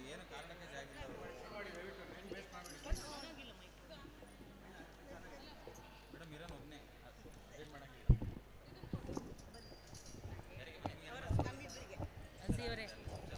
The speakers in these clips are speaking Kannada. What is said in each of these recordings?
ಏನು ಕಾರಣಕ್ಕೆ ಜಾಗಿಲ್ಲ ಮೇಡಮ್ ಇರೋನು ಒಬ್ಬನೇ ವೇಟ್ ಮಾಡಂಗಿಲ್ಲ ಹಸಿಯವರೇ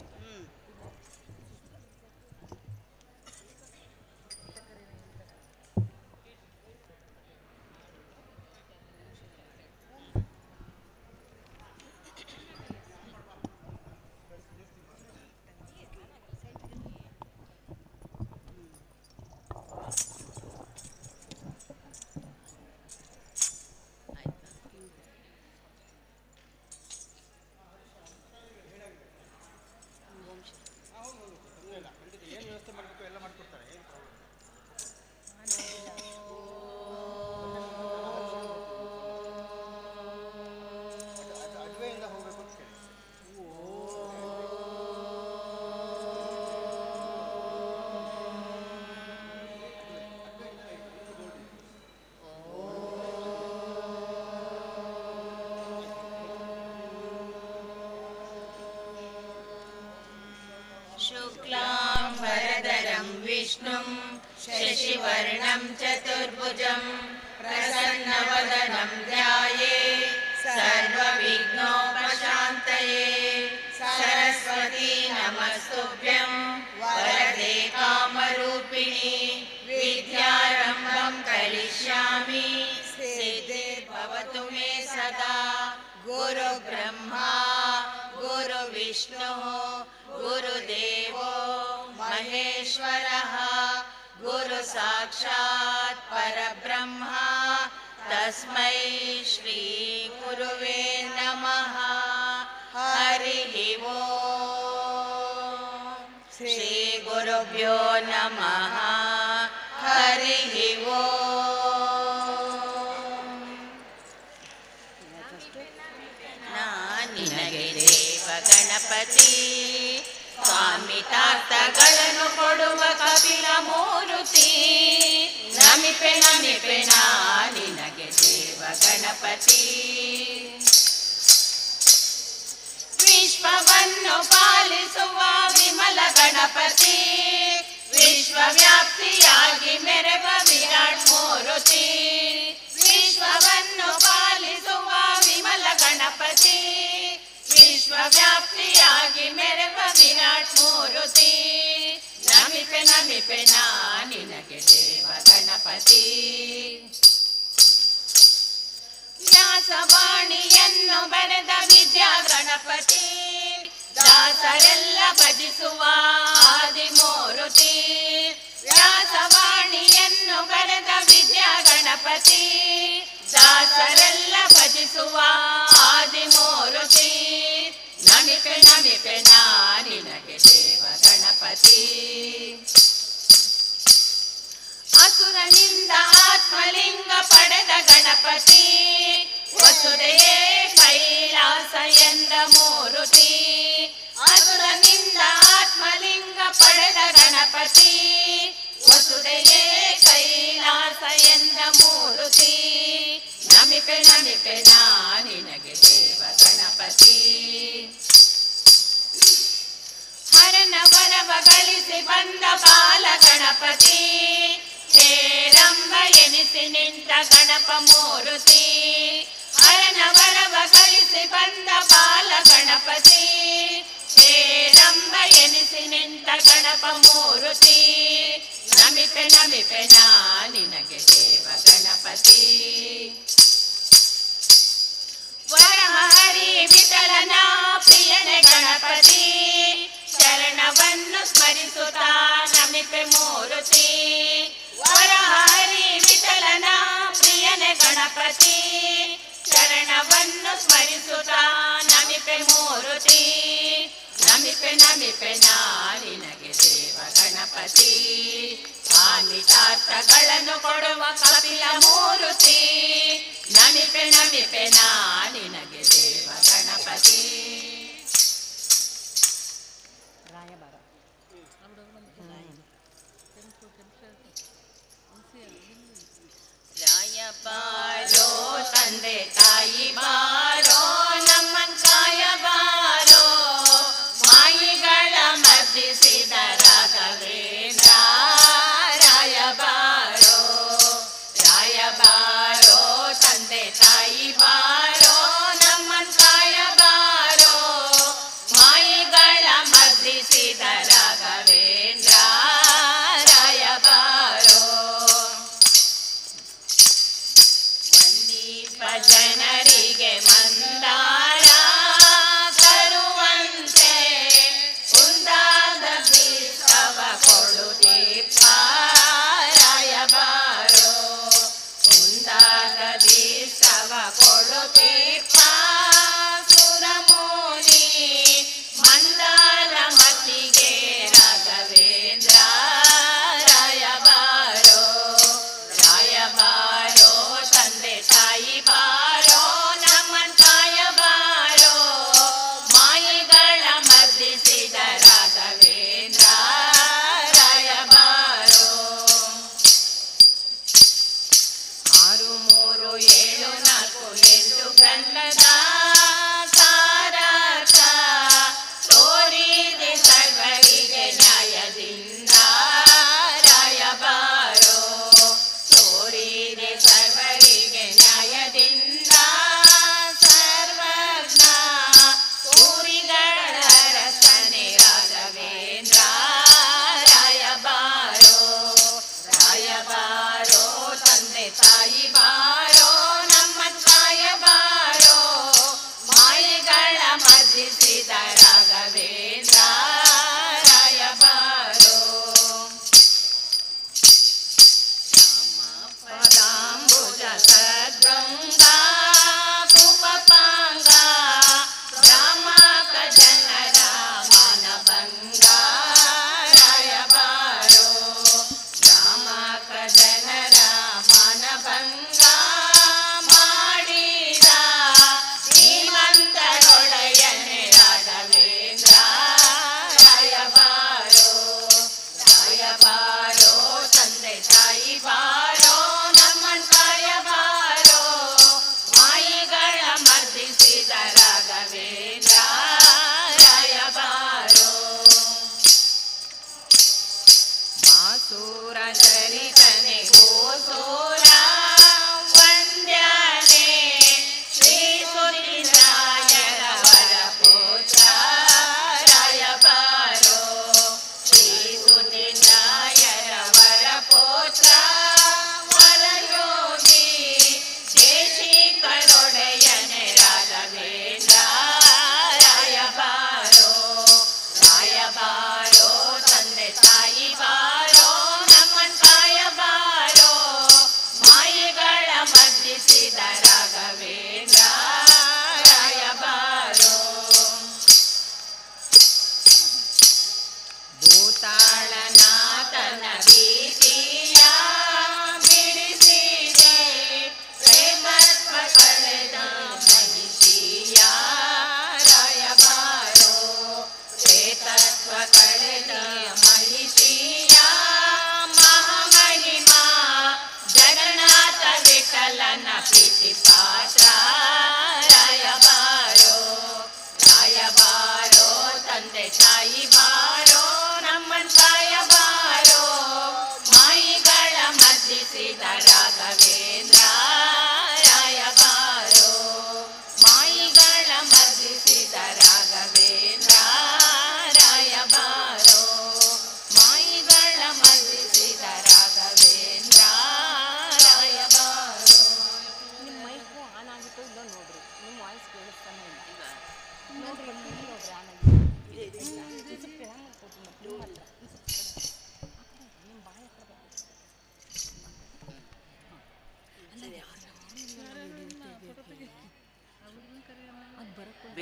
ಏನು ವ್ಯವಸ್ಥೆ ಮಾಡಬೇಕು ಎಲ್ಲ ಮಾಡ್ಕೊಡ್ತಾರೆ ಏನು ಅಡ್ವೆಯಿಂದ ಹೋಗ್ಬೇಕು ಅಂತ ಕೇಳಿ शुक्लां वरदरं विष्णुं शशिवर्णं चतुर्भुजं प्रसन्नवदनं ध्याये सर्वविघ्नोपशान्तये सरस्वती नमस्तुभ्यं वरदे कामरूपिणि विद्यारम्भं करिष्यामि सिद्धिर्भवतु मे सदा गुरुब्रह्मा गुरुविष्णुः गुरुदेवो महेश्वरः गुरुसाक्षात् परब्रह्मा तस्मै श्रीगुरुवे नमः हरिः ओम् श्रीगुरुभ्यो नमः हरिः ओम् ನಿನಗೆ ದೇವ ಗಣಪತಿ ಸ್ವಾಮಿತಾರ್ಥಗಳನ್ನು ಕೊಡುವ ಕಪಿಲ ಮೂರುತಿ ನಮಿಪೆ ನಮಿಪೆ ನಾ ನಿನಗೆ ದೇವ ಗಣಪತಿ ವಿಶ್ವವನ್ನು ಪಾಲಿಸುವ ವಿಮಲ ಗಣಪತಿ ವಿಶ್ವವ್ಯಾಪ್ತಿಯಾಗಿ ಮೆರೆವ ವಿರಾಟ್ ಮೂರುತಿ ವಿಶ್ವವನ್ನು ಪಾಲಿಸುವ ವಿಮಲ ಗಣಪತಿ ವಿಶ್ವವ್ಯಾಪ್ತಿಯಾಗಿ ಮೆರೆವ ವಿರಾಟ್ ಮೂರುತಿ ನಮಿಪೆ ನಮಿಪೆ ನಾ ನಿನಗೆ ದೇವ ಗಣಪತಿ ವ್ಯಾಸವಾಣಿಯನ್ನು ಬರೆದ ವಿದ್ಯಾ ಗಣಪತಿ ದಾಸರೆಲ್ಲ ಭಜಿಸುವ ಆದಿಮೂರುತಿ ವ್ಯಾಸವಾಣಿಯನ್ನು ಬರೆದ ವಿದ್ಯಾ ಗಣಪತಿ ದಾಸರೆಲ್ಲ ಭಜಿಸುವ ಆದಿಮೂರುತಿ ನಮಿಪೆ ನಮಿಪೆ ನಾ ನಿನಗೆ ದೇವ ಗಣಪತಿ ಅಸುರನಿಂದ ಆತ್ಮಲಿಂಗ ಪಡೆದ ಗಣಪತಿ ವಸುದೆಯೇ ಕೈಲಾಸ ಎಂದ ಮೂರುತಿ ಅಸುರನಿಂದ ಆತ್ಮಲಿಂಗ ಪಡೆದ ಗಣಪತಿ ವಸುದೆಯೇ ಕೈಲಾಸ ಎಂದ ಮೂರುತಿ ನಮಿಪೆ ನಮಿಪೆ ನಾ ನಿನಗೆ ದೇವ ಗಣಪತಿ ಹರನ ವರವ ಗಳಿಸಿ ಬಂದ ಬಾಲ ಗಣಪತಿ ಹೇರಂಬ ಎನಿಸಿ ನಿಂತ ಗಣಪ ಮೂರುತಿ ಹರನ ವರವ ಗಳಿಸಿ ಬಂದ ಬಾಲ ಗಣಪತಿ ಹೇರಂಬ ಎನಿಸಿ ನಿಂತ ಗಣಪ ಮೂರುತಿ ನಮಿಪೆ ನಮಿಪೆ ನಾ ನಿನಗೆ ದೇವ ಗಣಪತಿ ವರಹರಿ ವಿಠಲನ ಪ್ರಿಯನ ಗಣಪತಿ ಶರಣವನ್ನು ಸ್ಮರಿಸುತ್ತಾ ನಮಿಪೆ ಮೂರುತಿ ವರಹರಿ ವಿಠಲನ ಪ್ರಿಯನ ಗಣಪತಿ ಶರಣವನ್ನು ಸ್ಮರಿಸುತ್ತಾ ನಮಿಪೆ ಮೂರುತಿ ನಮಿಪೆ ನಮಿಪೆ ನಾ ನಿನಗೆ ದೇವ ಗಣಪತಿ ಸ್ವಾಮಿತಾರ್ಥಗಳನ್ನು ಕೊಡುವ ಕಪಿಲ ಮೂರುತಿ ನಮಿಪೆ ನಮಿಪೆ ನಾ ನಿನಗೆ ದೇವ ಗಣಪತಿ ರಾಯಬಾರ ರಾಯ ಬಾರೋ ತಂದೆ ತಾಯಿ ಬಾರೋ ನಮ್ಮನ್ ಕಾಯ ಬಾರೋ ಮಾಯಿಗಳ ಮರ್ದಿಸಿದ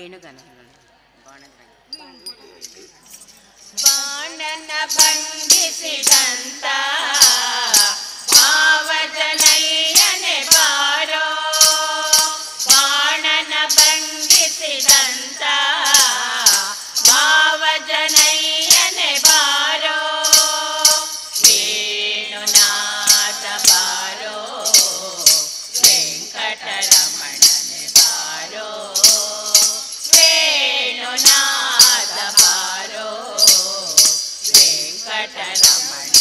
ವೇಣುಗಾನ ಹೇಳೋಣ ಬಾಣದ ಬಾಣನ ಬಂಧಿಸಿದಂತ ಭಾವಜನಯ್ಯನೆ ಬಾರೋ ಬಾಣನ ಬಂಧಿಸಿದಂತ ಭಾವಜನಯ್ಯನೆ ಬಾರೋ ವೇಣುನಾಥ ಬಾರೋ ವೆಂಕಟರಮಣನೆ ಬಾರೋ ವೇಣುನಾಥ ಬಾರೋ ವೆಂಕಟರಮಣ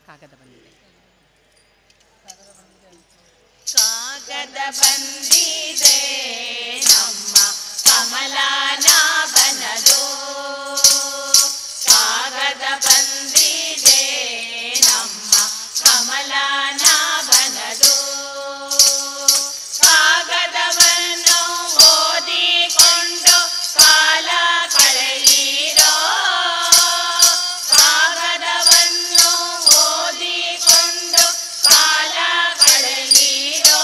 ಕಾಗದ ಬಂದಿದೆ ಕಾಗದ ಬಂದಿದೆ ನಮ್ಮ ಕಮಲಾನಾಭನದು ಕಾಗದ ಬಂದಿದೆ ನಮ್ಮ ಕಮಲಾನಾಭನದು ಕಾಗದವನ್ನು ಓದಿಕೊಂಡು ಕಾಲ ಕಳೆಯಿರೋ ಕಾಗದವನ್ನು ಓದಿಕೊಂಡು ಕಾಲ ಕಳೆಯಿರೋ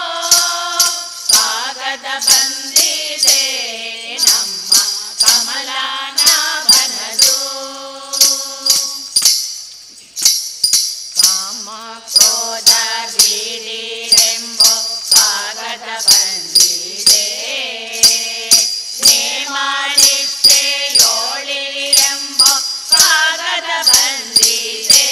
ಕಾಗದ ಬಂದಿದೆ ನಮ್ಮ ಕಮಲಾನಾಭನದು ಕಾಮ ಕ್ರೋಧ ಬೀಡಿರೆಂಬ ಕಾಗದ ಬಂದಿದೆ ನೇಮಾಳಿಷ್ಟೆ ಯೋಳಿರೆಂಬ ಕಾಗದ ಬಂದಿದೆ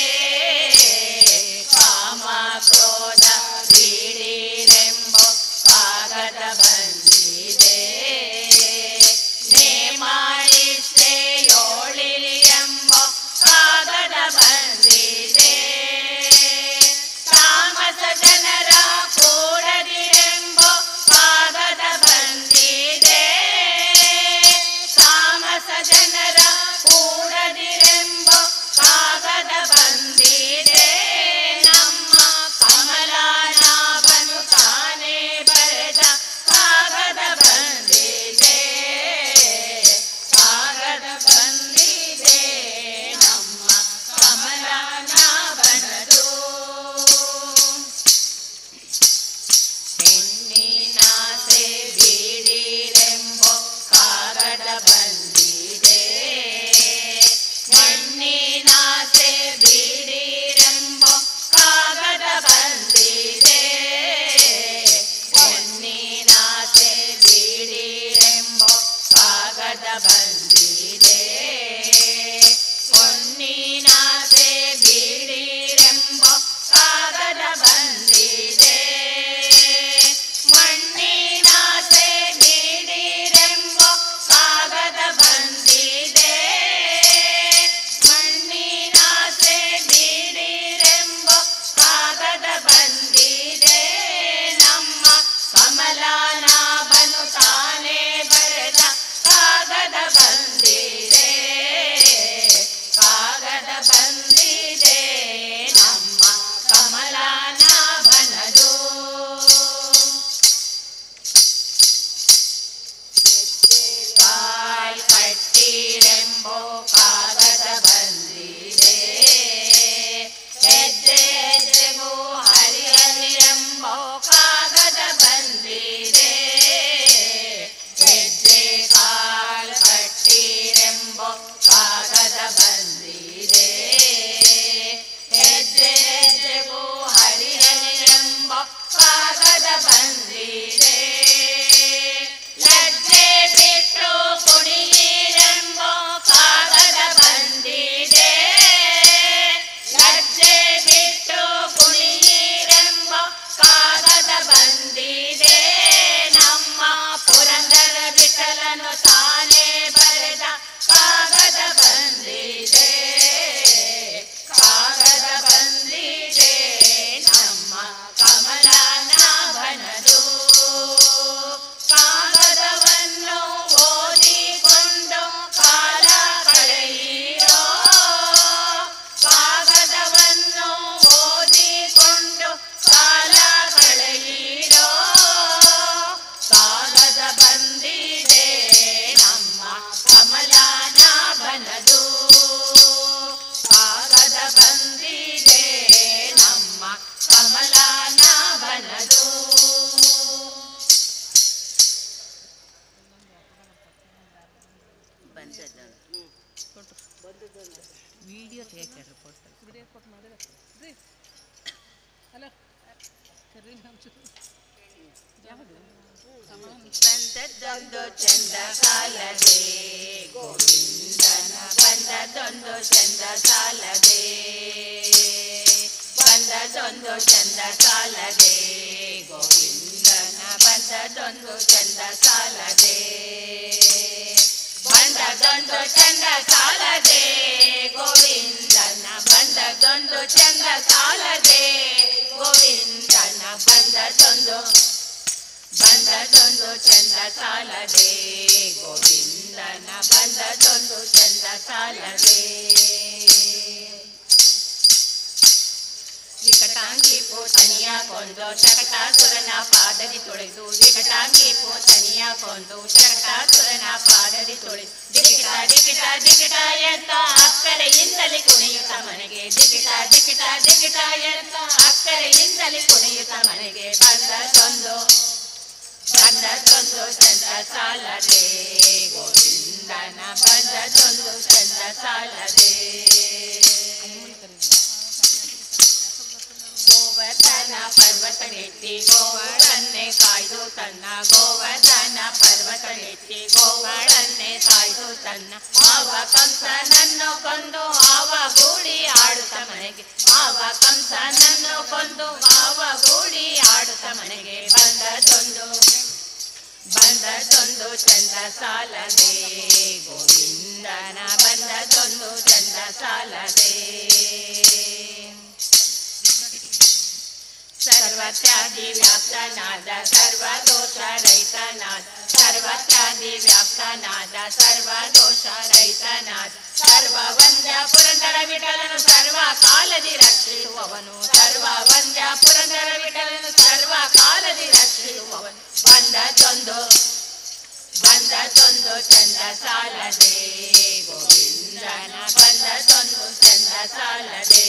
ಕಾಮ ಕ್ರೋಧ ಬೀಡಿರೆಂಬ ಕಾಗದ ಬಂದಿದೆ ನೇಮಾಳಿಷ್ಟೆ ಯೋಳಿರೆಂಬ ಕಾಗದ ಬಂದಿದೆ ತಾಮಸ ಜನರ ಕೂಡದಿರೆಂಬ ಕಾಗದ ಬಂದಿದೆ ತಾಮಸ ಜನರ ಕೂಡದಿರೆಂಬ ಕಾಗದ ಬಂದಿದೆ ನಮ್ಮ ಕಮಲಾನಾಭನು ತಾನೇ ಬರೆದ ಕಾಗದ ಬಂದಿದೆ ಕಾಗದ ಬಂದಿದೆ ನಮ್ಮ ಕಮಲಾನಾಭನದು ಹೆಣ್ಣಿನಾಸೆ ಬೀಡಿರೆಂಬ ಕಾಗದ ಬಂದಿದೆ ಹೆಣ್ಣಿನಾಸೆ ಬೀಡಿರೆಂಬ ಕಾಗದ ಬಂದಿದೆ ಹೆಣ್ಣಿನಾಸೆ ಬೀಡಿರೆಂಬ ಕಾಗದ ಬಂದಿದೆ ಹೊನ್ನಿನಾಸೆ ಬೀಡಿರೆಂಬ ಕಾಗದ ಬಂದಿದೆ ಮಣ್ಣಿನಾಸೆ ಬೀಡಿರೆಂಬ ಕಾಗದ ಬಂದಿದೆ ಮಣ್ಣಿನಾಸೆ ಬೀಡಿರೆಂಬ ಕಾಗದ ಬಂದಿದೆ ನಮ್ಮ ಕಮಲಾನಾಭನು ತಾನೇ ಬರೆದ ಕಾಗದ ಬಂದಿದೆ ಕಾಗದ ಬಂದಿದೆ ನಮ್ಮ ಕಮಲಾನಾಭನದು ಕಾಲ್ ಕಟ್ಟಿರೆಂಬೋ ಕಾಗದ ಬಂದಿದೆ ಹೆಜ್ಜೆ ಹೆಜ್ಜೆಗೂ ಹರಿಹರಿರೆಂಬೋ ಕಾಗದ ಬಂದಿದೆ ಹೆಜ್ಜೆ ಕಾಲ್ ಕಟ್ಟಿರೆಂಬೋ ಕಾಗದ ಬಂದಿದೆ ಹೆಜ್ಜೆ ಹೆಜ್ಜೆಗೂ ಹರಿಹರಿರೆಂಬ ಕಾಗದ ಬಂದಿದೆ ಲಜ್ಜೆ ಬಿಟ್ಟು ಕುಣಿಯಿರೆಂಬ ಕಾಗದ ಬಂದಿದೆ ಲಜ್ಜೆ ಬಿಟ್ಟು ಕುಣಿಯಿರೆಂಬ ಕಾಗದ ಬಂದಿದೆ ನಮ್ಮ ಪುರಂದರ ವಿಠಲನು ತಾನೇ ಬರೆದ ಕಾಗದ ಬಂದಿದೆ ಕಾಗದ ಬಂದಿದೆ ನಮ್ಮ ಕಮಲಾನಾಭನದು ಕಾಗದವನ್ನು ಓದಿಕೊಂಡು ಕಾಲ ಕಳೆಯಿರೋ ಕಾಗದವನ್ನು ಓದಿಕೊಂಡು ಕಾಲ ಕಳೆಯಿರೋ ಕಾಗದ ಬಂದಿದೆ ನಮ್ಮ ಕಮಲಾನಾಭನದು ಕಾಗದ ಬಂದಿದೆ ನಮ್ಮ ಕಮಲಾನಾಭನದು ಬಂದದ್ದು ವಿಡಿಯೋ ತೆಗಿತಾರೆ ರಿಪೋರ್ಟ್ ಬಂದದ್ದೊಂದು ಚಂದ ಕಾಲದೆ ಗೋವಿಂದನ ಬಂದದ್ದೊಂದು ಚಂದ ಕಾಲದೆ ಬಂದದೊಂದು ಚಂದ ಸಾಲದೆ ಗೋವಿಂದನ ಬಂದದೊಂದು ಚಂದ ಸಾಲದೆ ಬಂದದೊಂದು ಚಂದ ಸಾಲದೆ ಗೋವಿಂದನ ಬಂದದೊಂದು ಚಂದ ಸಾಲದೆ ವಿಕಟಾಂಗಿ ಪೋತನಿಯ ಕೊಂದು ಶಕಟಾಸುರನ ಪಾದದಿ ತೊಳೆದು ವಿಕಟಾಂಗಿ ಪೋತನಿಯ ಕೊಂದು ಶಕಟಾಸುರನ ಪಾದದಿ ತೊಳೆದು ದಿಕಿಟ ದಿಕಿಟ ದಿಕಿಟ ಎಂತ ಅಕ್ಕರೆಯಿಂದಲೇ ಕುಣಿಯುತ್ತ ಮನೆಗೆ ದಿಕಿಟ ದಿಕಿಟ ದಿಕಿಟ ಎಂತ ಅಕ್ಕರೆಯಿಂದಲೇ ಕುಣಿಯುತ್ತ ಮನೆಗೆ ಬಂದದೊಂದು ಬಂದದೊಂದು ಚಂದ ಸಾಲದೆ ಗೋವಿಂದನ ಬಂದದೊಂದು ಚಂದ ಸಾಲದೆ ಗೋವರ್ಧನ ಪರ್ವತನೆತ್ತಿ ಗೋವಳನ್ನೇ ಕಾಯ್ದು ತನ್ನ ಗೋವರ್ಧನ ಪರ್ವತನೆತ್ತಿ ಗೋವಳನ್ನೇ ಕಾಯ್ದು ತನ್ನ ಮಾವ ಕಂಸನನ್ನು ಕೊಂದು ಮಾವ ಗೂಡಿ ಆಡುತ್ತ ಮನೆಗೆ ಮಾವ ಕಂಸನನ್ನು ಕೊಂದು ಮಾವ ಗೂಡಿ ಆಡುತ್ತ ಮನೆಗೆ ಬಂದದೊಂದು ಬಂದದೊಂದು ಚಂದ ಸಾಲದೆ ಗೋವಿಂದನ ಬಂದದೊಂದು ಚಂದ ಸಾಲದೆ ಸರ್ವತ್ಯಾದಿ ವ್ಯಾಪ್ತನಾದ ಸರ್ವದೋಷ ರಹಿತನಾದ ಸರ್ವತ್ಯಾದಿ ವ್ಯಾಪ್ತನಾದ ಸರ್ವದೋಷ ರಹಿತನಾದ ಸರ್ವ ವಂದ್ಯ ಪುರಂದರ ವಿಠಲನು ಸರ್ವ ಕಾಲದಿ ರಕ್ಷಿಸುವವನು ಸರ್ವ ವಂದ್ಯ ಪುರಂದರ ವಿಠಲನು ಸರ್ವ ಕಾಲದಿ ರಕ್ಷಿಸುವವನು ಬಂದದೊಂದು ಬಂದದೊಂದು ಚಂದ ಸಾಲದೆ ಗೋವಿಂದನ ಬಂದದೊಂದು ಚಂದ ಸಾಲದೆ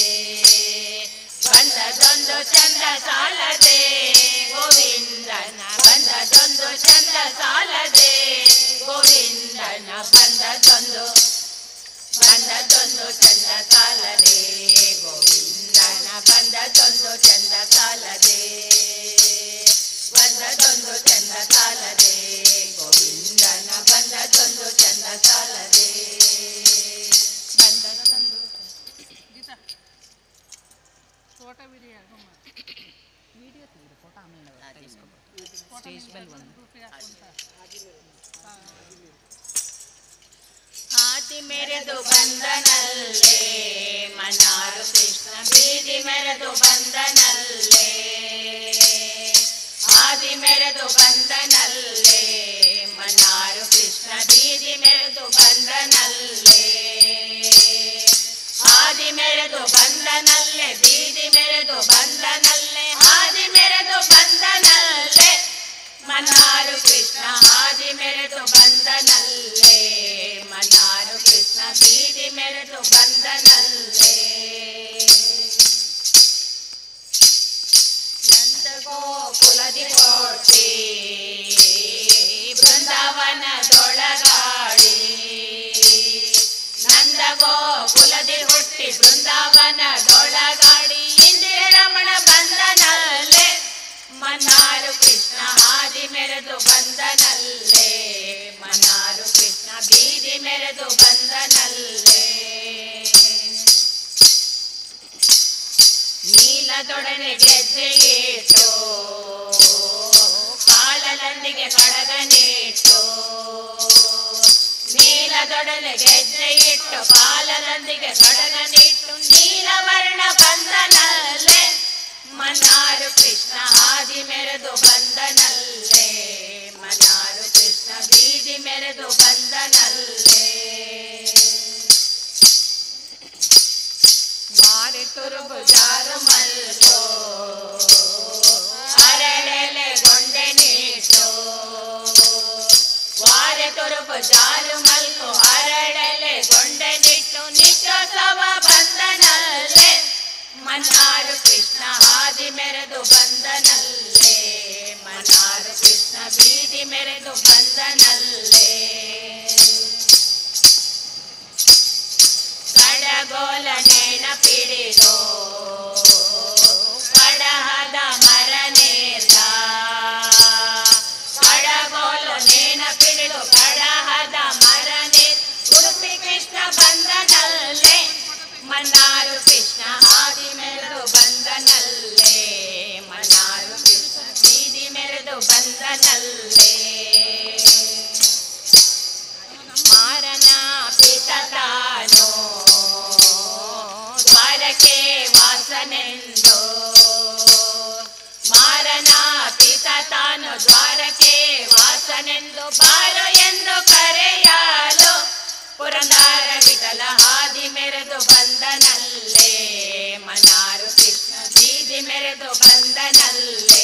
ಬಂದದೊಂದು ಚಂದ ಸಾಲದೆ ಗೋವಿಂದನ ಬಂದದೊಂದು ಚಂದ ಸಾಲದೆ ಗೋವಿಂದನ ಬಂದದೊಂದು ಬಂದದೊಂದು ಚಂದ ಸಾಲದೆ ಗೋವಿಂದನ ಬಂದದೊಂದು ಚಂದ ಸಾಲದೆ ಬಂದದೊಂದು ಚಂದ ಸಾಲದೆ ಗೋವಿಂದನ ಬಂದದೊಂದು ಚಂದ ಸಾಲದೆ ಬಂದದೊಂದು ಫೋಟೋ ವಿಡಿಯೋ ಸ್ಟೇಜ್ ಮೇಲೆ ಒಂದು ಗ್ರೂಪಿಗೆ ಹಾಕೊಂತ ಆದಿ ಮೆರೆದು ಬಂದನಲ್ಲೇ ಮನಾರು ಕೃಷ್ಣ ಬೀದಿ ಮೆರೆದು ಬಂದನಲ್ಲೇ ಆದಿ ಮೆರೆದು ಬಂದನಲ್ಲೇ ಮನಾರು ಕೃಷ್ಣ ಬೀದಿ ಮೆರೆದು ಬಂದನಲ್ಲೇ ಆದಿ ಮೆರೆದು ಬಂದನಲ್ಲೇ ಬೀದಿ ಮೆರೆದು ಬಂದನಲ್ಲೇ ಆದಿ ಮೆರೆದು ಬಂದನಲ್ಲೇ ಮನಾರು ಕೃಷ್ಣ ಆದಿ ಮೆರೆದು ಬಂದನಲ್ಲೇ ಮನಾರು ಕೃಷ್ಣ ಬೀದಿ ಮೆರೆದು ಬಂದನಲ್ಲೇ ನಂದ ಗೋಕುಲದಿ ಕೋಟಿ ಬೃಂದಾವನದೊಳಗಾಡಿ ನಂದ ಗೋಕುಲದಿ ಹುಟ್ಟಿ ಬೃಂದಾವನದೊಳಗಾಡಿ ಇಂದಿರ ರಮಣ ಬಂದನಲ್ಲೇ ಮನಾರು ಕೃಷ್ಣ ಆದಿ ಮೆರೆದು ಬಂದನಲ್ಲೇ ಮನಾರು ಕೃಷ್ಣ ಬೀದಿ ಮೆರೆದು ಬಂದನಲ್ಲೇ ನೀಲದೊಡನೆ ಗೆಜ್ಜೆ ಇಟ್ಟು ಕಾಲಲಂದಿಗೆ ಕಡಗನಿಟ್ಟು ನೀಲದೊಡನೆ ಗೆಜ್ಜೆ ಇಟ್ಟು ಕಾಲಲಂದಿಗೆ ಕಡಗನಿಟ್ಟು ನೀಲವರ್ಣ ಬಂದನಲ್ಲೇ ಮನಾರು ಕೃಷ್ಣ ಆದಿ ಮೆರೆದು ಬಂದನಲ್ಲೇ ಮನಾರು ಕೃಷ್ಣ ಬೀದಿ ಮೆರೆದು ಬಂದನಲ್ಲೇ ಮಾರಿ ತುರುಬು ಜಾರು ಮಲ್ಕೋ ಅರಳೆಲೆ ಗೊಂಡೆ ನೀಟು ವಾರೆ ತುರುಬು ಜಾರು ಮಲ್ಕೋ ಅರಳೆಲೆ ಗೊಂಡೆ ನಿಟ್ಟು ನಿಟ್ಟೋತ್ಸವ ಬಂದನಲ್ಲೇ ಮನ್ನಾರು ಕೃಷ್ಣ ಆದಿ ಮೆರೆದು ಬಂದನಲ್ಲೇ ಮನ್ನಾರು ಕೃಷ್ಣ ಬೀದಿ ಮೆರೆದು ಬಂದನಲ್ಲೇ ಕಡಗೋಲ ನೇಣ ಪಿಡಿದು ಕಡಹದ ಮರ ನೇರ್ದ ಕಡಗೋಲ ನೇಣ ಪಿಡಿದು ಕಡಹದ ಮರ ನೇರ್ ಉಡುಪಿ ಕೃಷ್ಣ ಬಂದನಲ್ಲೇ ಮನ್ನಾರು ಕೃಷ್ಣ ಆದಿ ಮೆರೆದು ಬಂದನಲ್ಲೇ ಮನ್ನಾರು ಕೃಷ್ಣ ಬೀದಿ ಮೆರೆದು ಬಂದನಲ್ಲೇ ಮಾರನ ಪಿತ ತಾನು ದ್ವಾರಕೆ ವಾಸನೆಂದು ಮಾರನ ಪಿತ ತಾನು ದ್ವಾರಕೆ ವಾಸನೆಂದು ಬಾರೋ ಎಂದು ಕರೆಯಲು ಪುರಂದರ ವಿಠಲ ಹಾದಿ ಮೆರೆದು ಬಂದನಲ್ಲೇ ಮನಾರು ಕೃಷ್ಣ ಬೀದಿ ಮೆರೆದು ಬಂದನಲ್ಲೇ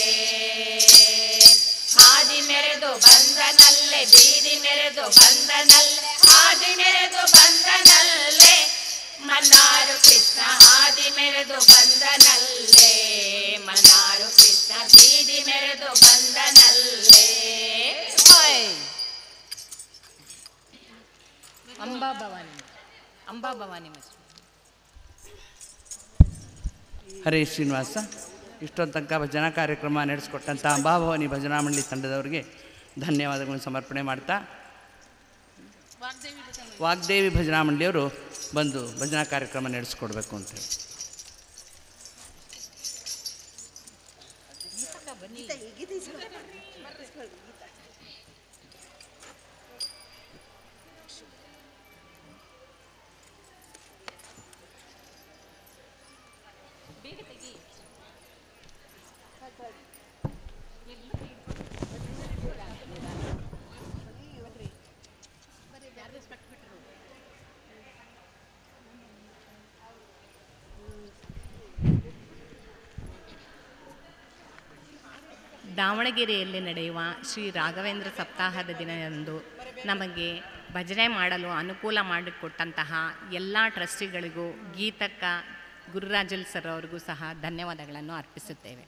ಹಾದಿ ಮೆರೆದು ಬಂದನಲ್ಲೇ ಬೀದಿ ಮೆರೆದು ಬಂದನಲ್ಲೇ ಹಾದಿ ಮೆರೆದು ಬಂದನಲ್ಲೇ ಮನ್ನಾರು ಕೃಷ್ಣ ಹಾದಿ ಮೆರೆದು ಬಂದನಲ್ಲೇ ಮನ್ನಾರು ಕೃಷ್ಣ ಬೀದಿ ಮೆರೆದು ಬಂದನಲ್ಲೇ ಹೋಯ್. ಅಂಬಾ ಭವಾನಿ ಅಂಬಾ ಭವಾನಿ ಮಿಸ್ ಹರೇ ಶ್ರೀನಿವಾಸ ಇಷ್ಟೊಂದು ತನಕ ಭಜನಾ ಕಾರ್ಯಕ್ರಮ ನಡೆಸಿಕೊಟ್ಟಂಥ ಅಂಬಾಭವಾನಿ ಭಜನಾ ಮಂಡಳಿ ತಂಡದವರಿಗೆ ಧನ್ಯವಾದಗಳನ್ನು ಸಮರ್ಪಣೆ ಮಾಡ್ತಾ ವಾಗ್ದೇವಿ ಭಜನೆ ವಾಗ್ದೇವಿ ಭಜನಾ ಮಂಡಳಿಯವರು ಬಂದು ಭಜನಾ ಕಾರ್ಯಕ್ರಮ ನಡೆಸ್ಕೊಡ್ಬೇಕು ಅಂತೇಳಿ ದಾವಣಗೆರೆಯಲ್ಲಿ ನಡೆಯುವ ಶ್ರೀ ರಾಘವೇಂದ್ರ ಸಪ್ತಾಹದ ದಿನದಂದು ನಮಗೆ ಭಜನೆ ಮಾಡಲು ಅನುಕೂಲ ಮಾಡಿಕೊಟ್ಟಂತಹ ಎಲ್ಲ ಟ್ರಸ್ಟಿಗಳಿಗೂ ಗೀತಕ್ಕ ಗುರುರಾಜಲ್ ಸರ್ ಅವರಿಗೂ ಸಹ ಧನ್ಯವಾದಗಳನ್ನು ಅರ್ಪಿಸುತ್ತೇವೆ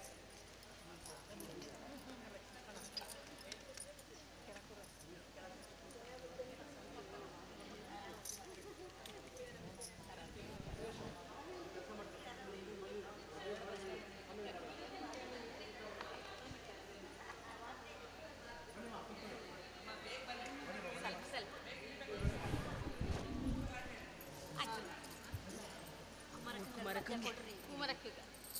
ಕುಮರಕ್ಕಿಗ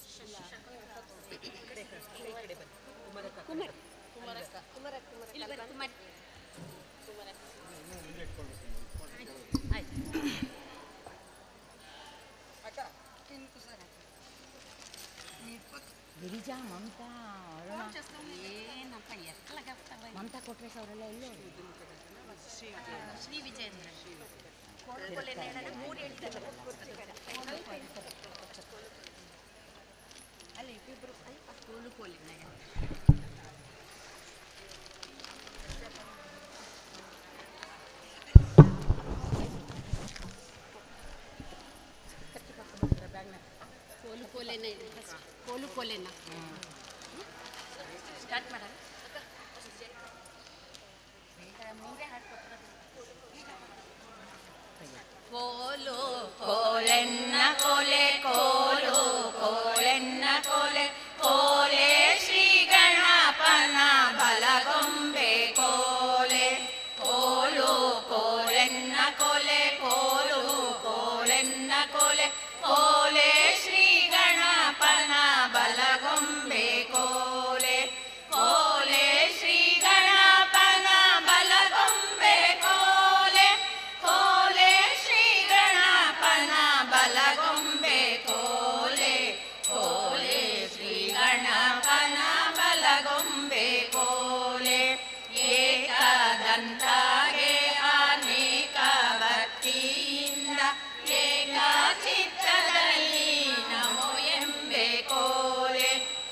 ಗಿರಿಜಾ ಮಮತಾ ಮಮತಾ ಕೊಟ್ರೆ ಅವರೆಲ್ಲ ಎಲ್ಲೋ ಶ್ರೀ ವಿಜಯೇಂದ್ರ ಕೋಲು ಕೋಲೆನ ಇದೆ ಕೋಲು ಕೋಲೆನ ಸ್ಟಾರ್ಟ್ ಮಾಡ ಕೋಲು ಕೋಲೆನ್ನ ಕೋಲೆ ಕೋಲು ಕೋಲೆನ್ನ ಕೋಲೆ ಕೋಲೆ ಶ್ರೀ ಗಣಪನ ಬಲಗೊಂಬೆ ಕೋಲೆ ಕೋಲು ಕೋಲೆನ್ನ ಕೋಲೆ ಕೋಲು ಕೋಲೆನ್ನ ಕೋಲೆ ಕೋಲೆ ಶ್ರೀ ಗಣಪನ ಬಲಗೊಂಬೆ ಕೋಲೆ ಕೋಲೆ ಶ್ರೀ ಗಣಪನ ಬಲಗೊಂಬೆ ಕೋಲೆ ಕೋಲೆ ಶ್ರೀ ಗಣಪನ ಬಲಗೊಂಬೆ ಕೋಲೆ ಕೋಲೆ ಶ್ರೀ ಗಣಪನ ಬಲಗೊಂಬೆ ಕೋಲೆ ಏಕದಂತಾಗೆ ಅನೇಕ ಭಕ್ತಿಯಿಂದ ಏಕ ಚಿತ್ತದಲ್ಲಿ ನಮೋ ಎಂಬೆ ಕೋಲೆ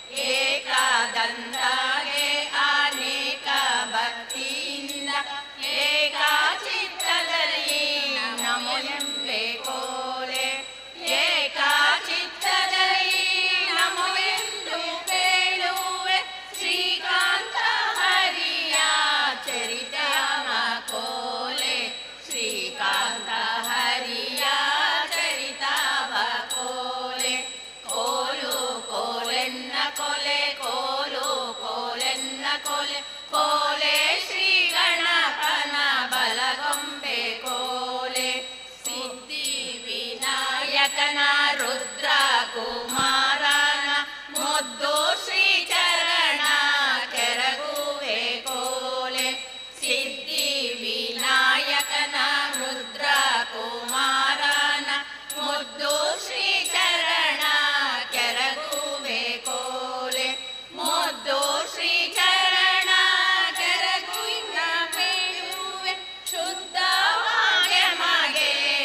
ಏಕದಂತಾಗೆ ಅನೇಕ ಭಕ್ತಿಯಿಂದ ಏಕ ಚಿತ್ತದಲ್ಲಿ ನಮೋ ಎಂಬೆ ಕೋಲೆ ಏಕ ಚಿತ್ತದಲ್ಲಿ ನಮೋ ಎಂದು ಕೇಳುವೆ ಶ್ರೀಕಾಂತ ಹರಿಯ ಚರಿತಮ ಕೋಲೆ ಶ್ರೀಕಾಂತ ಹರಿಯ ಚರಿತವ ಕೋಲೆ ಕೋಲು ಕೋಲೆನ್ನ ಕೊಲೆ ಕೋಲು ಕೋಲೆನ್ನ ಕೊಲೆ ಕೋಲೆ ಶ್ರೀ ಗಣಪನ ಬಲಗೊಂಬೆ ಕೋಲೆ ಸಿದ್ಧಿ ವಿನಾಯಕನ ರುದ್ರ ಕುಮಾರನ ಮುದ್ದು ಶ್ರೀ ಚರಣ ಕೆರಗುವೆ ಕೋಲೆ ಸಿದ್ಧಿ ವಿನಾಯಕನ ರುದ್ರ ಕುಮಾರನ ಮುದ್ದು ಶ್ರೀ ಚರಣ ಕೆರಗುವೆ ಕೋಲೆ ಮುದ್ದು ಶ್ರೀ ಚರಣ ಕೆರಗುವಿನ ಮೇಳುವೆ ಶುದ್ಧವಾಗೆ ಮಗೆ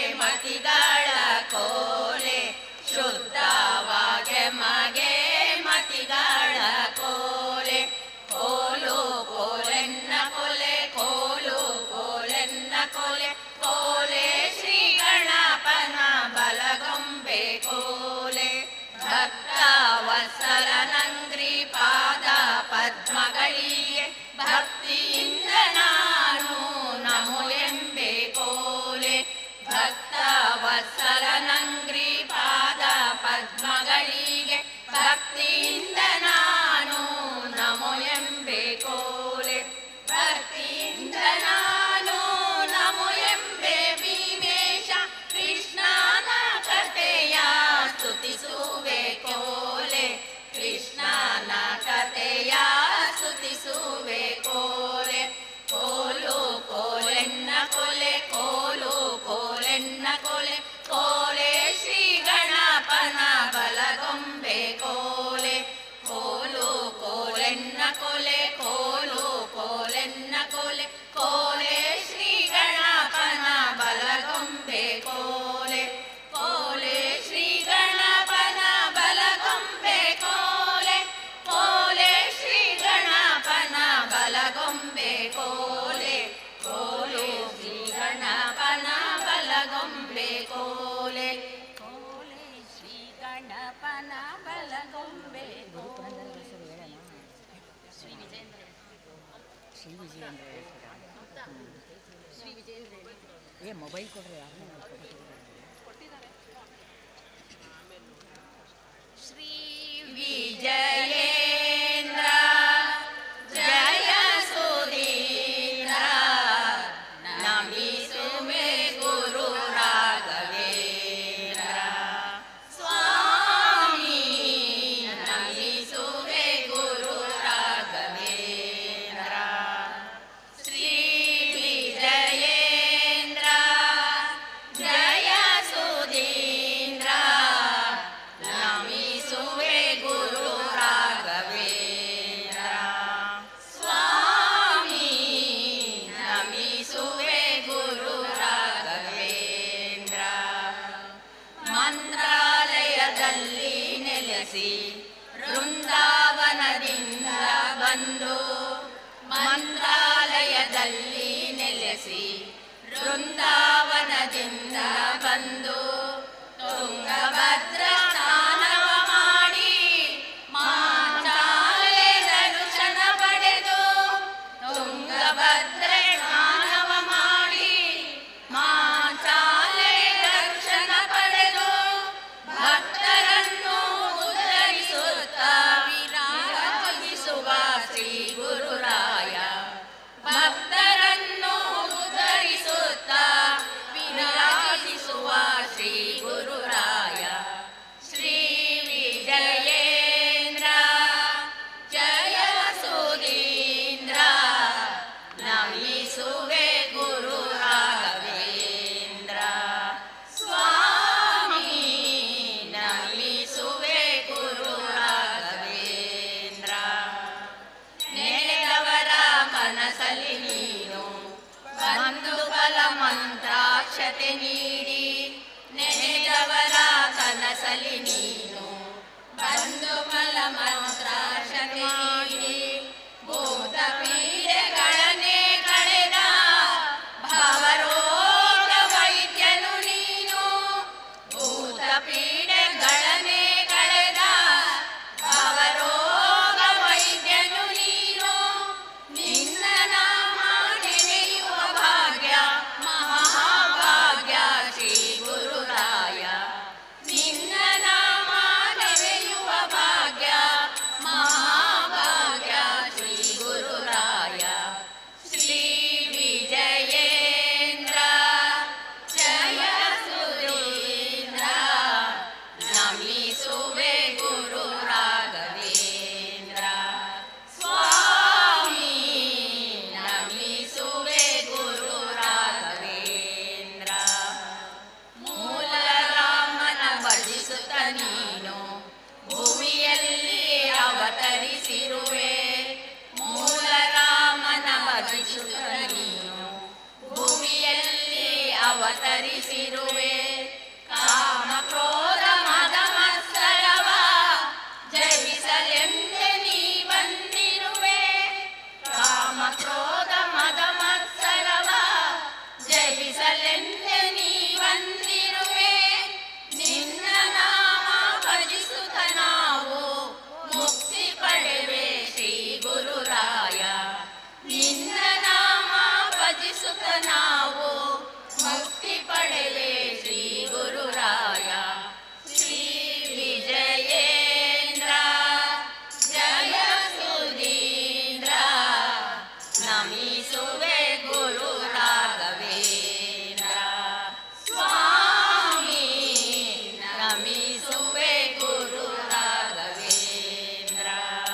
ಮತಿಗಳ ಕೋಲೆ ಶುದ್ಧವಾಗೆ ಮಗೆ ಮತಿಗಳ ಕೋಲೆ ಕೋಲು ಕೋಲೆನ್ನ ಕೊಲೆ ಕೋಲು ಕೋಲೆನ್ನ ಕೊಲೆ ಕೋಲೆ ಶ್ರೀ ಗಣಪನ ಬಲಗೊಂಬೆ ಕೋಲೆ ಭಕ್ತ ವತ್ಸಲನಂಗ್ರಿ ಪಾದ ಪದ್ಮಗಳಿಗೆ ಭಕ್ತಿಯಿಂದ ನಾನು ನಮೋ ಎಂಬೆ ಕೋಲೆ ಭಕ್ತ ವತ್ಸಲನಂಗ್ರಿ ಪಾದ ಪದ್ಮಗಳಿಗೆ ಭಕ್ತಿಯಿಂದ ನಾನು ನಮೋ ಎಂಬೆ ಕೋಲೆ ಭಕ್ತಿಯಿಂದ ನಾನು ನಮೋ ಎಂಬೆ ಭೀಮೇಶ ಕೃಷ್ಣನ ಕಥೆಯ ಸ್ತುತಿಸುವೆ ಕೋಲೆ ಕೃಷ್ಣನ ಕಥೆಯ ಸ್ತುತಿಸುವೆ ಕೋಲೆ ಕೋಲು ಕೋಲೆನ್ನ ಕೊಲೆ ಕೋಲು ಕೋಲೆನ್ನ ಕೊಲೆ ಕೋಲೆ ಶ್ರೀ ಗಣಪನ ಬಲಗೊಂಬೆ ಕೋಲೆ ಕೋಲು ಕೋಲೆನ್ನ ಕೊಲೆ ಕೋಲು ಕೋಲೆನ್ನ ಕೊಲೆ ಕೋಲೆ ಶ್ರೀ ಗಣಪನ ಬಲಗೊಂಬೆ ಕೋಲೆ ಕೋಲೆ ಶ್ರೀ ಗಣಪನ ಬಲಗೊಂಬೆ ಕೋಲೆ ಕೋಲೆ ಶ್ರೀ ಗಣಪನ ಬಲಗೊಂಬೆ ಕೋಲೆ ಕೋಲೆ ಶ್ರೀ ಗಣಪನ ಬಲಗೊಂಬೆ ಕೋಲೆ ಕೋಲೆ ಶ್ರೀ ಗಣಪನ ಬಲಗೊಂಬೆ ಕೋಲೆ ಶ್ರೀ ವಿಜಯೇಂದ್ರ ಶ್ರೀ ವಿಜಯೇಂದ್ರ ಹೇಳಿ. ಏ ಮೊಬೈಲ್ ಕೊಡ್ರಿ ಯಾರನ್ನ ಶ್ರೀ ವಿಜಯೇಂದ್ರ ಜಯ ಸುಧೀಂದ್ರ ನಮಿಸುವೆ ಗುರು ರಾಘವೇಂದ್ರ ಸ್ವಾಮಿ ನಮಿಸುವೆ ಗುರು ರಾಘವೇಂದ್ರ ಶ್ರೀ ವಿಜಯೇಂದ್ರ ಜಯ ಸುಧೀಂದ್ರ ನಮಿಸುವೆ ಗುರು ರಾಘವೇಂದ್ರ ಸ್ವಾಮಿ ನಮಿಸುವೆ ಗುರು ರಾಘವೇಂದ್ರ ಮಂತ್ರಾಲಯದಲ್ಲಿ ನೆಲೆಸಿ ವೃಂದಾವನದಿಂದ ಬಂದು ಮಂತ್ರಾಲಯದಲ್ಲಿ ನೆಲೆಸಿ ವೃಂದಾವನದಿಂದ ಬಂದು ತುಂಗಭದ್ರ ಸ್ನಾನವ ಮಾಡಿ ಮಾಂಚಾಲೆ ದರ್ಶನ ಪಡೆದು ತುಂಗಭದ್ರೆ ಸ್ನಾನವ ಮಾಡಿ ಮಾಂಚಾಲೆ ದರ್ಶನ ಪಡೆದು ಭಕ್ತರನ್ನು ಉದ್ಧರಿಸುತ್ತ ವಿರಾಜಿಸುವ ಶ್ರೀ ಗುರುರಾಯ ಭಕ್ತರನ್ನು ಉದ್ಧರಿಸುತ್ತ ವಿರಾಜಿಸುವ ಶ್ರೀ ಗುರುರಾಯ ಶ್ರೀ ವಿಜಯೇಂದ್ರ ಜಯ ಸುಧೀಂದ್ರ ನಮಿಸುವೆ ಗುರು ರಾಘವೇಂದ್ರ ಸ್ವಾಮಿ ನಮಿಸುವೆ ಗುರು ರಾಘವೇಂದ್ರ ನೆನೆದವರ ಮನಸ್ಸಲ್ಲಿ ನೀನು ಬಂದು ಬಲ ಮಂತ್ರಾಕ್ಷತೆ ನೀಡಿ ನೆನೆದವರ ಕನಸಲಿ ನೀನು ಬಂದು ಬಲ ಮಂತ್ರಾಕ್ಷತೆ ನೀಡಿ ಭೂತ ಪೀಡೆಗಳನ್ನೇ ಕಳೆದ ಭವರೋಗ ವೈದ್ಯನು ನೀನು ಭೂತ ಪೀಡೆಗಳನ್ನೇ ಕಳೆದ ಭವರೋಗ ವೈದ್ಯನು ನೀನು ನಿನ್ನ ನಾಮ ನೆನೆಯುವ ಭಾಗ್ಯ ಮಹಾಭಾಗ್ಯ ಶ್ರೀ ಗುರುರಾಯ ನಿನ್ನ ನಾಮ ನೆನೆಯುವ ಭಾಗ್ಯ ಮಹಾಭಾಗ್ಯ ಶ್ರೀ ಗುರುರಾಯ ಶ್ರೀ ವಿಜಯೇಂದ್ರ ಜಯ ಸುಧೀಂದ್ರ ನಮಿಸುವೆ ಗುರು ರಾಘವೇಂದ್ರ ಸ್ವಾಮಿ ನಮಿಸುವೆ ಗುರು ರಾಘವೇಂದ್ರ ಮೂಲ ರಾಮನ ಭಜಿಸುತ್ತ ನೀನು ಭೂಮಿಯಲ್ಲಿ ಅವತರಿಸಿರುವೆ ಮೂಲ ರಾಮನ ಭಜಿಸುತ್ತ ನೀನು ಭೂಮಿಯಲ್ಲಿ ಅವತರಿಸಿರುವೆ ಕಾಮ ಕ್ರೋಧ ಮದ ಮತ್ಸರವ ಜಯಿಸಲೆಂದೆ ನೀ ಬಂದಿರುವೆ ಕಾಮ ಕ್ರೋಧ ಮದ ಮತ್ಸರವ ಜಯಿಸಲೆಂದೆ ನೀ ಬಂದಿರುವೆ ನಿನ್ನ ನಾಮ ಭಜಿಸುತ್ತ ನಾವು ಮುಕ್ತಿ ಪಡೆವೆ ಶ್ರೀ ಗುರುರಾಯ ನಿನ್ನ ನಾಮ ಭಜಿಸುತ್ತ ನಾವು ಮುಕ್ತಿ ಪಡೆವೆ ಶ್ರೀ ಗುರುರಾಯ ಶ್ರೀ ವಿಜಯೇಂದ್ರ ಜಯ ಸುಧೀಂದ್ರ ನಮಿಸುವೆ ಗುರು ರಾಘವೇಂದ್ರ ಸ್ವಾಮಿ ನಮಿಸುವೆ ಗುರು ರಾಘವೇಂದ್ರ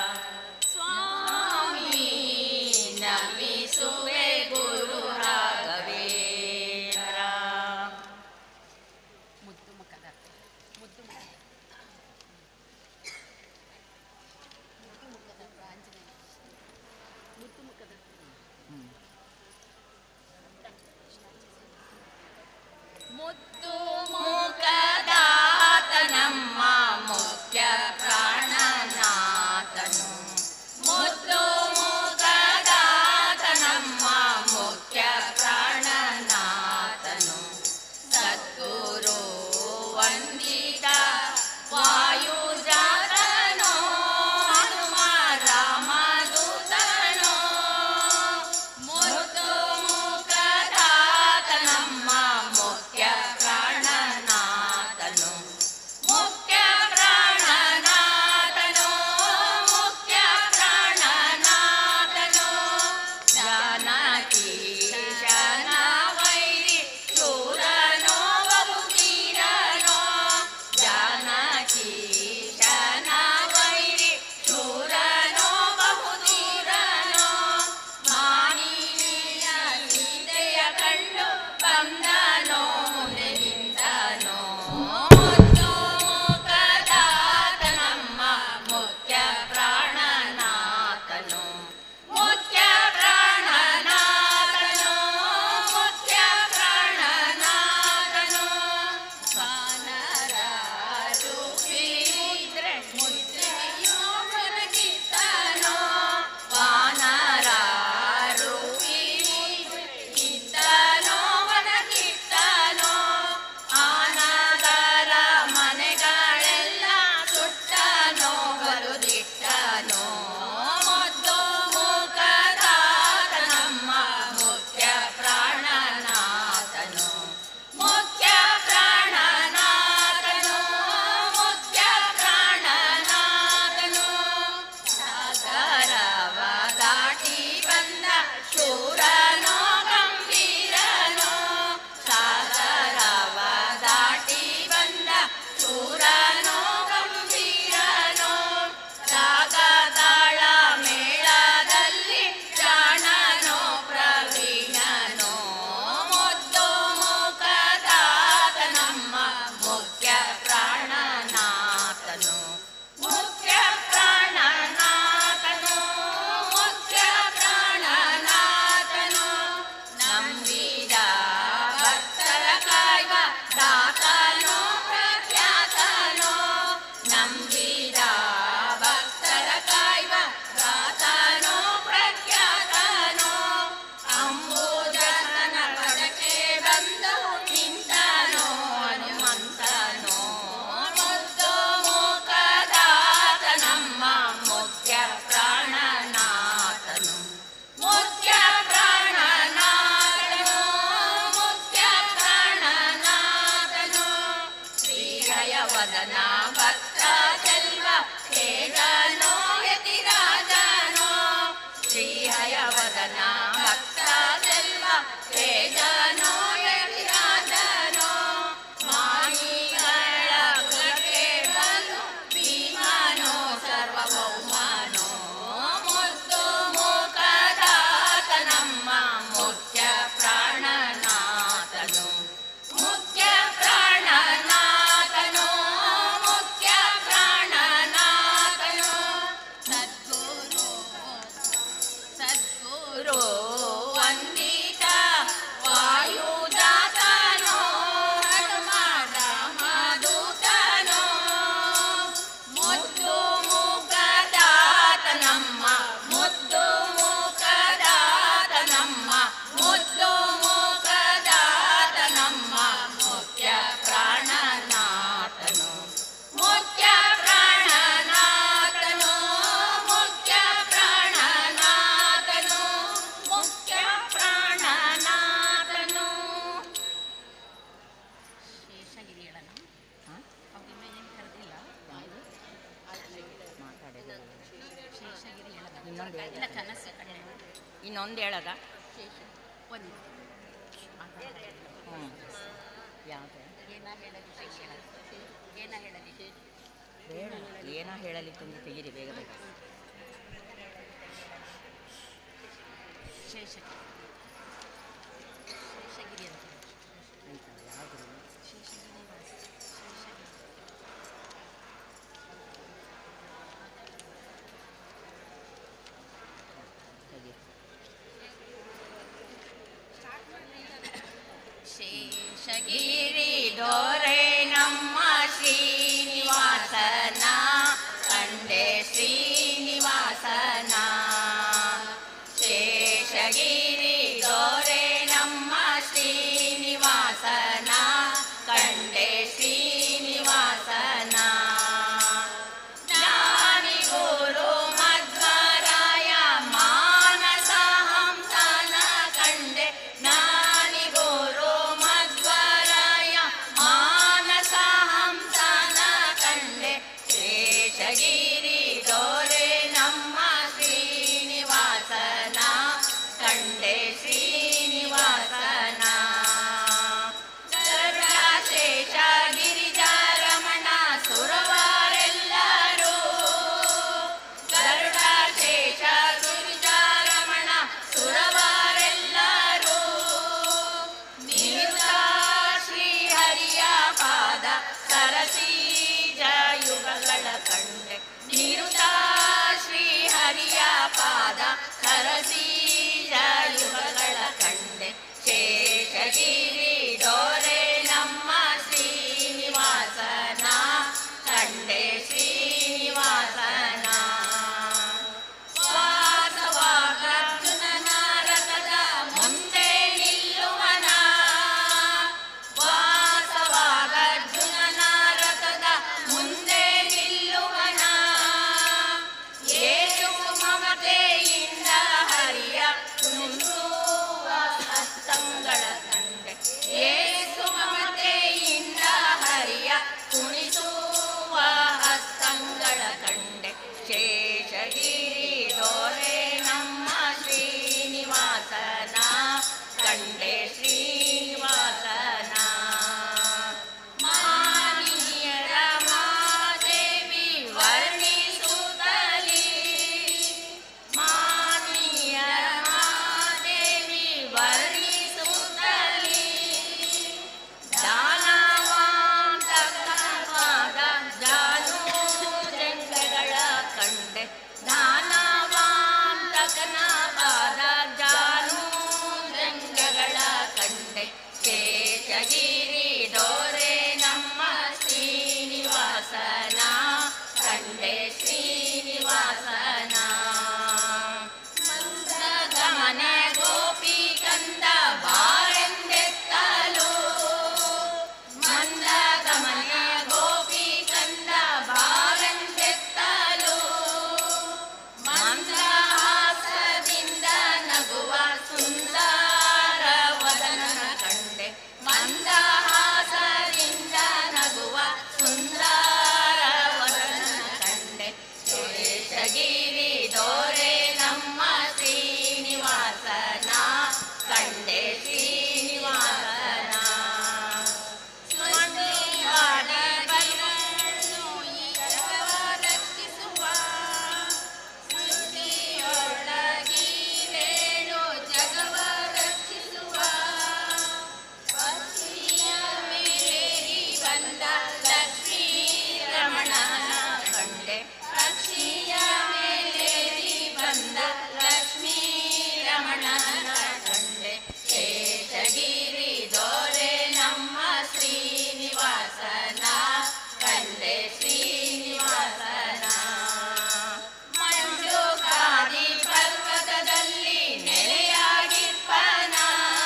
ಸ್ವಾಮಿ ನಮಿಸುವೆ ಗುರು ರಾಘವೇಂದ್ರ ಮುದ್ದು ಮುಖದ ಮುದ್ದು ಮುಖ ಮುದ್ದು ಮುಖದ ಪ್ರಾಂಜನೇಯ ಮುದ್ದು ಮುಖದ ಮುತ್ತು ಮುಖದಾತನಮ್ಮ ಮುಖ್ಯ ಪ್ರಾಣನಾಥನು ಮುತ್ತು ಮುಖದಾತನಮ್ಮ ಮುಖ್ಯ ಪ್ರಾಣನಾಥನು ಸದ್ಗುರು ವಂದಿತ ವಾಯುಜಾತನೋ ಹನುಮ ರಾಮದೂತನೋ ಮುತ್ತು ಮುಖದಾತನಮ್ಮ ಮುಖ್ಯ ಪ್ರಾಣನಾಥನು ಮುಖ್ಯ ಪ್ರಾಣನಾಥನು ಮುಖ್ಯ ಪ್ರಾಣನಾಥನು ಜಾನಕೀಶನ ವೈರಿ ಶೂರನೋ ಬಹುಧೀರನೋ ಜಾನಕೀಶನ ವೈರಿ ಶೂರನೋ ಬಹುಧೀರನೋ ಮಾನಿನಿಯ ಸೀತೆಯ ಕಂಡು ಬಂದನೋ ಮುಂದೆ ನಿಂತನೋ ಮುದ್ದು ಮುಖದಾತನಮ್ಮ ಮುಖ್ಯ ಪ್ರಾಣನಾಥನು ಮುಖ್ಯ ಪ್ರಾಣನಾಥನು ಮುಖ್ಯ ಪ್ರಾಣನಾಥನು ವಾನರ ರೂಪಿದ್ರೆ ಮುದ್ರೆಯೋ ಹೊರಗಿತ್ತನೋ ವಾನರ ರೂಪಿದ್ರೆ ಇತ್ತನೋ ಒಣಗಿತ್ತನೋ ಆನದರ ಮನೆಗಳೆಲ್ಲ ಸುಟ್ಟನೋ ಬರುದಿಟ್ಟನೋ ಮುದ್ದು ಮುಖದಾತನಮ್ಮ ಮುಖ್ಯ ಪ್ರಾಣನಾಥನು ಮುಖ್ಯ ಪ್ರಾಣನಾಥನು ಮುಖ್ಯ ಪ್ರಾಣನಾಥನು ಸಾಗರವ ದಾಟಿ ಬಂದ ಶೂರನೋ ಗಂಭೀರನೋ ಸಾಗರವ ದಾಟಿ ಬಂದ ಶೂರನೋ ಗಂಭೀರನೋ ರಾಗದಾಳ ಮೇಳದಲ್ಲಿ ಜಾಣನೋ ಪ್ರವೀಣನೋ ಮುದ್ದು ಮುಖದಾತನಮ್ಮ ಮುಖ್ಯ ಪ್ರಾಣನಾಥನು ಮುಖ್ಯ ಪ್ರಾಣನಾಥನು ಮುಖ್ಯ ಪ್ರಾಣನಾಥನು ನಂಬಿದ ಭಕ್ತರ ಕಾಯ್ವ ದಾತನೋ ಪ್ರಖ್ಯಾತನೋ ನಂಬಿದ ಭಕ್ತರ ಕಾಯ್ವ ದಾತನೋ ಪ್ರಖ್ಯಾತನೋ ಅಂಬುಜನ ಪದಕ್ಕೆ ಬಂದು ನಿಂತನೋ ಹನುಮಂತನೋ ಮುದ್ದು ಮುಖದಾತನಮ್ಮ ಮುಖ್ಯ ಪ್ರಾಣನಾಥನು ಮುಖ್ಯ ಪ್ರಾಣನಾಥನು ಮುಖ್ಯ ಪ್ರಾಣನಾಥನು ಶ್ರೀಹಯವದನ ಭಕ್ತ ಚೆಲ್ವ ಹೇಳನೋ ಯತಿರಾಜನೋ ಶ್ರೀಹಯವದನ ಭಕ್ತ ಚೆಲ್ವ ಹೇಳನೋ ಯತಿರಾಜನೋ ಮಾಯಿಗಳ ಕುಲಕ್ಕೆ ಬಂದು ಭೀಮನೋ ಸರ್ವಭೌಮನೋ ಮುದ್ದು ಮುಖದಾತನಮ್ಮ ಮುಖ್ಯ ಪ್ರಾಣನಾಥನು ಮುಖ್ಯ ಪ್ರಾಣನಾಥನು ಇನ್ನೊಂದು ಹೇಳ ಇಲ್ಲ ಕನಸು ಕಣ್ಣೆ ಇನ್ನೊಂದು ಹೇಳದ ಶೇಷ ಒಂದು ಹ್ಞೂ ಯಾವುದು ಏನ ಹೇಳಲಿ ಶೇಷ ಏನ ಹೇಳಲಿ ಶೇಷ ಬೇಡ ಏನೋ ಹೇಳಲಿ ತಂದು ತೆಗೀರಿ ಬೇಗ ಬೇಗ ಶೇಷಗಿರಿ ಶೇಷಗಿರಿ ಅಂತ ಆಯ್ತಾ ಯಾವುದು ಶೇಷಗಿರಿ ವಾಸ ಶೇಷಗಿರಿ ತೆಗೀರಿ ಶೇಷಗಿರಿ ದೊರೆ ನಮ್ಮ ಶ್ರೀನಿವಾಸನ ಕಂಡೆ ಶ್ರೀನಿವಾಸನ ಶೇಷಗಿರಿ ದೊರೆ ನಮ್ಮ ಶ್ರೀನಿವಾಸನ ಕಂಡೆ ಶ್ರೀನಿವಾಸನ ಜ್ಞಾನಿ ಗುರು ಮಧ್ವರಾಯ ಮಾನಸ ಹಂಸನ ಕಂಡೆ ಜ್ಞಾನಿ ಗುರು ಮಧ್ವರಾಯ ಮಾನಸ ಹಂಸನ ಕಂಡೆ ಶೇಷಗಿರಿ ದೊರೆ ನಮ್ಮ ಶ್ರೀನಿವಾಸನ ಕಂಡೆ ಶ್ರೀನಿವಾಸನ ಶೇಷ ಗಿರಿಜಾರಮಣ ಸುರವಾರೆಲ್ಲರೂ ಗರುಡ ಶೇಷ ಗಿರಿಜಾರಮಣ ಸುರವಾರೆಲ್ಲರೂ ನಿರುತ ಶ್ರೀಹರಿಯ ಪಾದ ಸರಸೀಜ ಯುಗಗಳ ಕಂಡೆ ನಿರುತ ಶ್ರೀಹರಿಯ ಪಾದ ಸರಸೀಜ ಯುಗಗಳ ಕಂಡೆ ಶೇಷಗಿರಿ ಡೋರೆ ನಮ್ಮ ಶ್ರೀನಿವಾಸನ ಕಂಡೆ ಶ್ರೀನಿವಾಸನ ವಾಸವಾಗರ್ಜುನನ ರಥದ ಮುಂದೆ ನಿಲ್ಲುವನ ವಾಸವಾಗರ್ಜುನನ ರಥದ ಮುಂದೆ ನಿಲ್ಲುವನ ಏಸು ಮಮತೆಯಿಂದ ಹರಿಯ ಕುಣಿಸುವ ಹಸ್ತಂಗಳ ಕಂಡೆ ಏಸು ಮಮತೆಯಿಂದ ಹರಿಯ ಕುಣಿಸುವ ಹಸ್ತಂಗಳ ಕಂಡೆ ಶೇಷಗಿರಿ ದೊರೆ ನಮ್ಮ ಶ್ರೀನಿವಾಸನ ಕಂಡೆ ಶ್ರೀನಿವಾಸನ ಮಾನಿಯರ ಮಾದೇವಿ ವರ್ಣಿಸುತ್ತಲೀ ಮಾನಿಯರ ಮಾದೇವಿ ವರ್ಣಿಸುತ್ತಲೀ ದಾನವಾಂತಕವಾದ ಜಾನು ಜಂಗಗಳ ಕಂಡೆ ದಾನವಾಂತಕನ ಪಾದ ಜಾನು ಜಂಗಗಳ ಕಂಡೆ ಶೇಷಗಿರಿ ಡೋರೆ ನಮ್ಮ ಶ್ರೀನಿವಾಸನ ಕಂಡೆ ಶ್ರೀನಿವಾಸನ ಮಂದಗಮನ ಗೋಪಿ ಕಂದ ಬಾರೆಂದೆತ್ತಲು ಮಂದಗಮನ ಗೋಪಿ ಕಂದ ಬಾರೆಂದೆತ್ತಲು ಮಂದಹಾಸದಿಂದ ನಗುವ ಸುಂದರ ವದನನ ಕಂಡೆ ಮಂದಹಾಸದಿಂದ ನಗುವ ಸುಂದರ ವದನನ ಕಂಡೆ ಶೇಷಗಿರಿ ದೊರೆ ನಮ್ಮ ಶ್ರೀನಿವಾಸನ ಕಂಡೆ ಶ್ರೀನಿವಾಸನ ಸ್ಮೃತಿಯಾಡಿಗಳನ್ನು ಈ ಜಗವ ರಕ್ಷಿಸುವ ಸ್ಮೃತಿಯೊಳಗಿರೇಳು ಜಗವ ರಕ್ಷಿಸುವ ಪಕ್ಷಿಯ ಮೇಲೇರಿ ಬಂದ ಲಕ್ಷ್ಮೀ ರಮಣನ ಕಂಡೆ ಪಕ್ಷಿಯ ಮೇಲೇರಿ ಬಂದ ಲಕ್ಷ್ಮೀ ರಮಣನ ಕಂಡೆ ಶೇಷಗಿರಿ ದೊರೆ ನಮ್ಮ ಶ್ರೀನಿವಾಸನ ಕಂಡೆ ಶ್ರೀನಿವಾಸನ ಮಂಡುಗಾದಿ ಪರ್ವತದಲ್ಲಿ ನೆಲೆಯಾಗಿಪ್ಪನ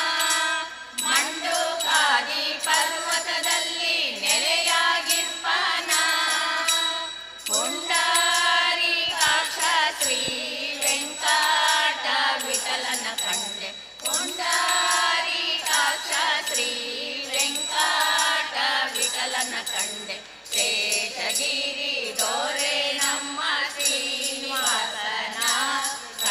ಮಂಡುಗಾದಿ ಪರ್ವತದಲ್ಲಿ ನೆಲೆಯಾಗಿಪ್ಪನ ಪುಂಡಾರಿಕಾಕ್ಷ ಶ್ರೀ ವೆಂಕಟ ವಿಠಲನ ಕಂಡೆ ಪುಂಡಾರಿಕಾಕ್ಷ ಶ್ರೀ ವೆಂಕಟ ವಿಠಲನ ಕಂಡೆ ಶೇಷಗಿರಿ ದೊರೆ ನಮ್ಮ ಶ್ರೀನಿವಾಸನ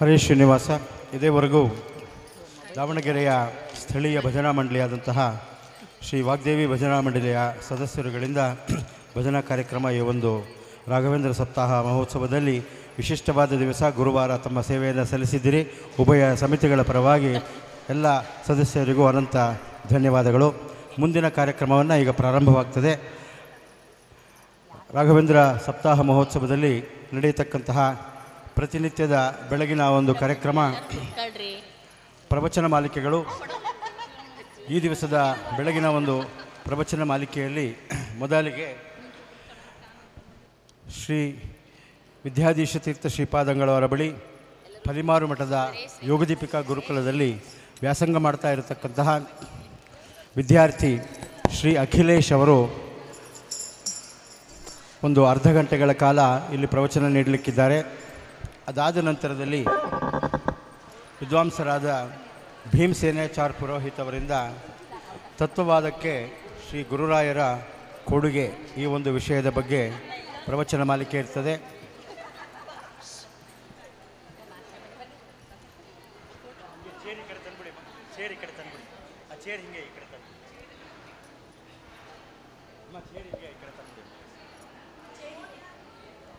ಹರೇ ಶ್ರೀನಿವಾಸ ಇದೇವರೆಗೂ ದಾವಣಗೆರೆಯ ಸ್ಥಳೀಯ ಭಜನಾ ಮಂಡಳಿಯಾದಂತಹ ಶ್ರೀ ವಾಗ್ದೇವಿ ಭಜನಾ ಮಂಡಳಿಯ ಸದಸ್ಯರುಗಳಿಂದ ಭಜನಾ ಕಾರ್ಯಕ್ರಮ ಈ ಒಂದು ರಾಘವೇಂದ್ರ ಸಪ್ತಾಹ ಮಹೋತ್ಸವದಲ್ಲಿ ವಿಶಿಷ್ಟವಾದ ದಿವಸ ಗುರುವಾರ ತಮ್ಮ ಸೇವೆಯನ್ನು ಸಲ್ಲಿಸಿದ್ದೀರಿ ಉಭಯ ಸಮಿತಿಗಳ ಪರವಾಗಿ ಎಲ್ಲ ಸದಸ್ಯರಿಗೂ ಅನಂತ ಧನ್ಯವಾದಗಳು ಮುಂದಿನ ಕಾರ್ಯಕ್ರಮವನ್ನು ಈಗ ಪ್ರಾರಂಭವಾಗ್ತದೆ ರಾಘವೇಂದ್ರ ಸಪ್ತಾಹ ಮಹೋತ್ಸವದಲ್ಲಿ ನಡೆಯತಕ್ಕಂತಹ ಪ್ರತಿನಿತ್ಯದ ಬೆಳಗಿನ ಒಂದು ಕಾರ್ಯಕ್ರಮ ಕಳ್ರಿ ಪ್ರವಚನ ಮಾಲಿಕೆಗಳು ಈ ದಿವಸದ ಬೆಳಗಿನ ಒಂದು ಪ್ರವಚನ ಮಾಲಿಕೆಯಲ್ಲಿ ಮೊದಲಿಗೆ ಶ್ರೀ ವಿದ್ಯಾಧೀಶ ತೀರ್ಥ ಶ್ರೀಪಾದಂಗಳವರ ಬಳಿ ಫಲಿಮಾರು ಮಠದ ಯೋಗದೀಪಿಕಾ ಗುರುಕುಲದಲ್ಲಿ ವ್ಯಾಸಂಗ ಮಾಡ್ತಾ ಇರತಕ್ಕಂತಹ ವಿದ್ಯಾರ್ಥಿ ಶ್ರೀ ಅಖಿಲೇಶ್ ಅವರು ಒಂದು ಅರ್ಧ ಗಂಟೆಗಳ ಕಾಲ ಇಲ್ಲಿ ಪ್ರವಚನ ನೀಡಲಿಕ್ಕಿದ್ದಾರೆ ಅದಾದ ನಂತರದಲ್ಲಿ ವಿದ್ವಾಂಸರಾದ ಭೀಮಸೇನಾಚಾರ್ ಪುರೋಹಿತ್ ಅವರಿಂದ ತತ್ವವಾದಕ್ಕೆ ಶ್ರೀ ಗುರುರಾಯರ ಕೊಡುಗೆ ಈ ಒಂದು ವಿಷಯದ ಬಗ್ಗೆ ಪ್ರವಚನ ಮಾಲಿಕೆ ಇರ್ತದೆ